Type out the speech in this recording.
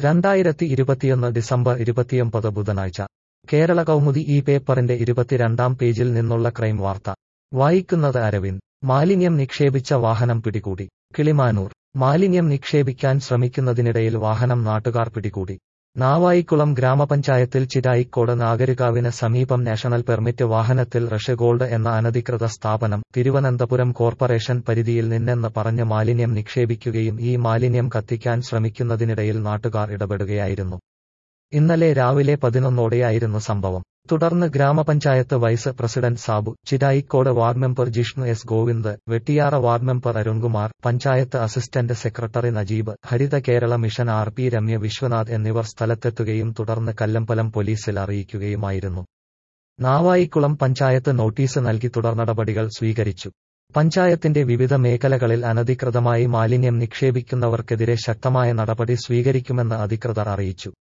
രണ്ടായിരത്തി ഇരുപത്തിയൊന്ന് ഡിസംബർ ഇരുപത്തിയൊമ്പത് ബുധനാഴ്ച കേരള കൗമുദി ഈ പേപ്പറിന്റെ ഇരുപത്തിരണ്ടാം പേജിൽ നിന്നുള്ള ക്രൈം വാർത്ത വായിക്കുന്നത് അരവിന്ദ് മാലിന്യം നിക്ഷേപിച്ച വാഹനം പിടികൂടി കിളിമാനൂർ മാലിന്യം നിക്ഷേപിക്കാൻ ശ്രമിക്കുന്നതിനിടയിൽ വാഹനം നാട്ടുകാർ പിടികൂടി നാവായിക്കുളം ഗ്രാമപഞ്ചായത്തിൽ ചിരായിക്കോട് നാഗരികാവിന് സമീപം നാഷണൽ പെർമിറ്റ് വാഹനത്തിൽ റഷ് ഗോൾഡ് എന്ന അനധികൃത സ്ഥാപനം തിരുവനന്തപുരം കോർപ്പറേഷൻ പരിധിയിൽ നിന്നെന്ന് പറഞ്ഞ് മാലിന്യം നിക്ഷേപിക്കുകയും ഈ മാലിന്യം കത്തിക്കാൻ ശ്രമിക്കുന്നതിനിടയിൽ നാട്ടുകാർ ഇടപെടുകയായിരുന്നു ഇന്നലെ രാവിലെ പതിനൊന്നോടെയായിരുന്നു സംഭവം തുടർന്ന് ഗ്രാമപഞ്ചായത്ത് vice president Sabu Chirayikode ward member Jishnu S Govind Vettiyara ward member Arunkumar panchayat assistant secretary Najeeb Haritha Kerala mission R P Ramya Viswanath എന്നിവർ സ്ഥലത്തെത്തുകയും തുടർന്ന് കല്ലമ്പലം പോലീസിൽ അറിയിക്കുകയുമായിരുന്നു നാവായിക്കുളം പഞ്ചായത്ത് നോട്ടീസ് നൽകി തുടർനടപടികൾ സ്വീകരിച്ചു പഞ്ചായത്തിന്റെ വിവിധ മേഖലകളിൽ അനധികൃതമായി മാലിന്യം നിക്ഷേപിക്കുന്നവർക്കെതിരെ ശക്തമായ നടപടി സ്വീകരിക്കുമെന്ന് അധികൃതർ അറിയിച്ചു